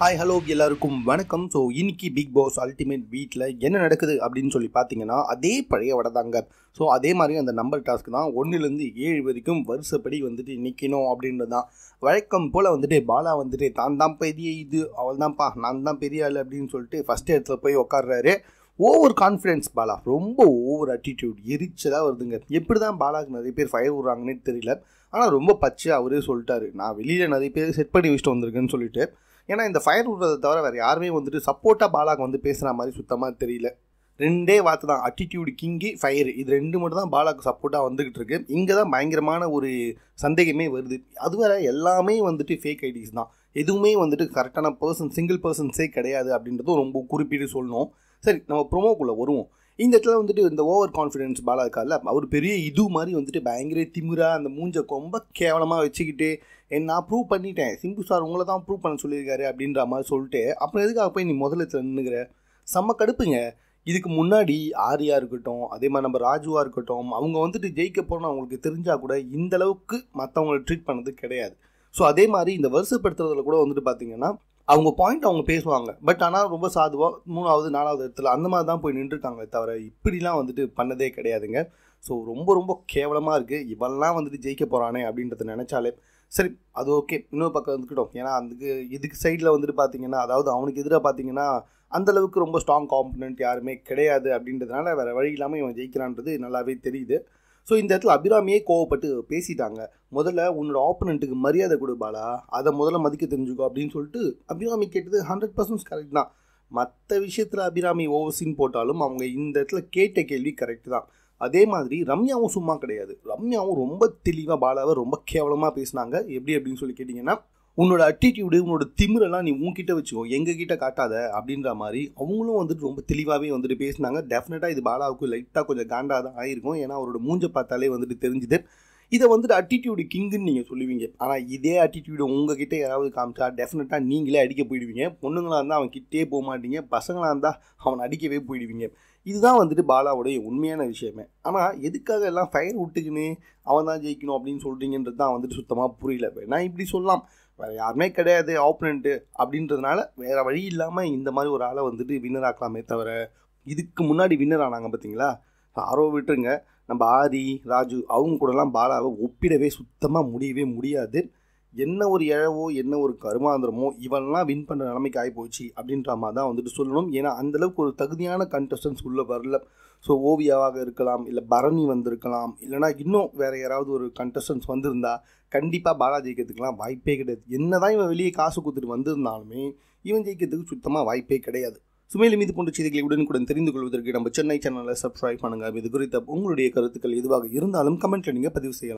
hi hello எல்லாருக்கும் வணக்கம் so இன்னைக்கு பிக் பாஸ் அல்டிமேட் வீட்டில் என்ன நடக்குது அப்படின்னு சொல்லி பார்த்தீங்கன்னா அதே பழைய வடை தாங்க ஸோ அதே மாதிரி அந்த நம்பர் டாஸ்க் தான் ஒன்றுலேருந்து ஏழு வரைக்கும் வருஷப்படி வந்துட்டு நிற்கணும் அப்படின்றது தான் வழக்கம் போல் வந்துட்டு பாலா வந்துட்டு தான் தான் பெரிய இது அவள் தான்ப்பா நான் தான் பெரிய ஆள் அப்படின்னு சொல்லிட்டு ஃபஸ்ட் இடத்துல போய் உட்கார்றாரு ஓவர் கான்ஃபிடென்ஸ் பாலா ரொம்ப ஓவர் அட்டிடியூட் எரிச்சலாக வருதுங்க எப்படி தான் பாலாவுக்கு நிறைய பேர் ஃபயர் விடுறாங்கன்னே தெரியல ஆனால் ரொம்ப பச்சையாக அவரே சொல்லிட்டாரு நான் வெளியில் நிறைய பேர் செட் பண்ணி வச்சுட்டு வந்திருக்கேன்னு சொல்லிட்டு ஏன்னா இந்த ஃபயர் விடுறதை தவிர வேறு யாருமே வந்துட்டு சப்போர்ட்டாக பாலாக்கு வந்து பேசுகிற மாதிரி சுத்தமாக தெரியல ரெண்டே வார்த்தை தான் அட்டிடியூடு கிங்கி ஃபயர் இது ரெண்டு மட்டும் தான் பாலாக்கு சப்போர்ட்டாக வந்துகிட்டு இருக்கு இங்கே தான் பயங்கரமான ஒரு சந்தேகமே வருது அது வேற எல்லாமே வந்துட்டு ஃபேக் ஐடிஸ் தான் எதுவுமே வந்துட்டு கரெக்டான பர்சன் சிங்கிள் பர்சன்ஸே கிடையாது அப்படின்றதும் ரொம்ப குறிப்பிட்டு சொல்லணும் சரி நம்ம ப்ரொமோக்குள்ளே வருவோம் இந்த இடத்துல வந்துட்டு இந்த ஓவர் கான்ஃபிடென்ஸ் பாலா இருக்கார்ல அவர் பெரிய இது மாதிரி வந்துட்டு பயங்கர திமிரா அந்த மூஞ்சை ரொம்ப கேவலமாக வச்சுக்கிட்டு "என் நான் ப்ரூவ் பண்ணிட்டேன் சிம்பு சார் உங்களை தான் ப்ரூவ் பண்ண சொல்லியிருக்காரு அப்படின்ற மாதிரி சொல்லிட்டு அப்புறம் எதுக்காக போய் நீ முதலத்தில் நின்றுக்கிற செம்ம கடுப்புங்க இதுக்கு முன்னாடி ஆரியா இருக்கட்டும் அதே மாதிரி நம்ம ராஜுவா இருக்கட்டும் அவங்க வந்துட்டு ஜெயிக்க போறோம்னு அவங்களுக்கு தெரிஞ்சா கூட இந்த அளவுக்கு மற்றவங்களை ட்ரீட் பண்ணது கிடையாது ஸோ அதே மாதிரி இந்த வருஷப்படுத்துறதுல கூட வந்துட்டு பார்த்தீங்கன்னா அவங்க பாயிண்ட் அவங்க பேசுவாங்க பட் ஆனால் ரொம்ப சாதுவாக மூணாவது நாலாவது இடத்துல அந்த மாதிரி தான் போய் நின்றுருக்காங்களே தவிர இப்படிலாம் வந்துட்டு பண்ணதே கிடையாதுங்க ஸோ ரொம்ப ரொம்ப கேவலமாக இருக்குது இவெல்லாம் வந்துட்டு ஜெயிக்க போகிறானே அப்படின்றத நினச்சாலே சரி அது ஓகே இன்னொரு பக்கம் வந்துக்கிட்டோம் ஏன்னா அதுக்கு இதுக்கு சைடில் வந்துட்டு பார்த்தீங்கன்னா அதாவது அவனுக்கு எதிராக பார்த்தீங்கன்னா அந்த அளவுக்கு ரொம்ப ஸ்ட்ராங் காம்பனண்ட் யாருமே கிடையாது அப்படின்றதுனால வேறு வழி இல்லாமல் இவன் ஜெயிக்கிறான்றது நல்லாவே தெரியுது ஸோ இந்த இடத்துல அபிராமியே கோவப்பட்டு பேசிட்டாங்க முதல்ல உன்னோட ஆப்போனண்ட்டுக்கு மரியாதை கொடு பாலா அதை முதல்ல மதிக்க தெரிஞ்சுக்கோ அப்படின்னு சொல்லிட்டு அபிராமி கேட்டது ஹண்ட்ரட் பர்சன்ட் கரெக்ட் தான் மற்ற விஷயத்தில் அபிராமி ஓவர்சின்னு போட்டாலும் அவங்க இந்த இடத்துல கேட்ட கேள்வி கரெக்ட் தான் அதே மாதிரி ரம்யாவும் சும்மா கிடையாது ரம்யாவும் ரொம்ப தெளிவாக பாலாவை ரொம்ப கேவலமாக பேசினாங்க எப்படி அப்படின்னு சொல்லி கேட்டிங்கன்னா உன்னோட அட்டிடியூடு உன்னோட திமிரெல்லாம் நீ உன்கிட்ட வச்சுக்கோ எங்கள் கிட்ட காட்டாத அப்படின்ற மாதிரி அவங்களும் வந்துட்டு ரொம்ப தெளிவாகவே வந்துட்டு பேசினாங்க டெஃபினட்டாக இது பாலாவுக்கு லைட்டாக கொஞ்சம் காண்டாக தான் ஆயிருக்கும் ஏன்னா அவரோட மூஞ்ச பார்த்தாலே வந்துட்டு தெரிஞ்சுது இதை வந்துட்டு அட்டிடியூடு கிங்குன்னு நீங்கள் சொல்லுவீங்க ஆனால் இதே அட்டிடியூடு உங்ககிட்ட யாராவது காமிச்சா டெஃபினட்டாக நீங்களே அடிக்க போயிடுவீங்க பொண்ணுங்களாக இருந்தால் அவன் கிட்டே போக மாட்டீங்க பசங்களாக இருந்தால் அவனை அடிக்கவே போயிடுவீங்க இதுதான் வந்துட்டு பாலாவுடைய உண்மையான விஷயமே ஆனால் எதுக்காக எல்லாம் ஃபயர் விட்டுக்கின்னு அவன் தான் ஜெயிக்கணும் அப்படின்னு சொல்கிறீங்கன்றது தான் வந்துட்டு சுத்தமாக புரியல வேணா இப்படி சொல்லலாம் வேறு யாருமே கிடையாது ஆப்பனண்ட்டு அப்படின்றதுனால வேறு வழி இல்லாமல் இந்த மாதிரி ஒரு ஆளை வந்துட்டு வின்னர் ஆக்கலாமே தவிர இதுக்கு முன்னாடி வின்னர் ஆனாங்க பார்த்தீங்களா ஆரோ விட்டுருங்க நம்ம ஆரி ராஜு அவங்க கூடலாம் பாலாவை ஒப்பிடவே சுத்தமாக முடியவே முடியாது என்ன ஒரு இழவோ என்ன ஒரு கருமாந்திரமோ இவன்லாம் வின் பண்ணுற நிலைமைக்கு ஆகிப்போச்சு அப்படின்ற மாதிரி தான் வந்துட்டு சொல்லணும் ஏன்னா அந்தளவுக்கு ஒரு தகுதியான கண்டஸ்டன்ஸ் உள்ளே வரல ஸோ ஓவியாவாக இருக்கலாம் இல்லை பரணி வந்திருக்கலாம் இல்லைனா இன்னும் வேறு யாராவது ஒரு கண்டஸ்டன்ஸ் வந்திருந்தா கண்டிப்பாக பாலா ஜெயிக்கிறதுக்கெலாம் வாய்ப்பே கிடையாது என்ன தான் இவன் வெளியே காசு கொடுத்துட்டு வந்திருந்தாலுமே இவன் ஜெயிக்கிறதுக்கு சுத்தமாக வாய்ப்பே கிடையாது சுமையில் மீது போன்ற செய்திகளை உடனுக்குடன் தெரிந்து கொள்வதற்கு நம்ம சென்னை சேனலை சப்ஸ்கிரைப் பண்ணுங்கள் இது குறித்த உங்களுடைய கருத்துக்கள் எதுவாக இருந்தாலும் கமெண்ட்டில் நீங்கள் பதிவு செய்யலாம்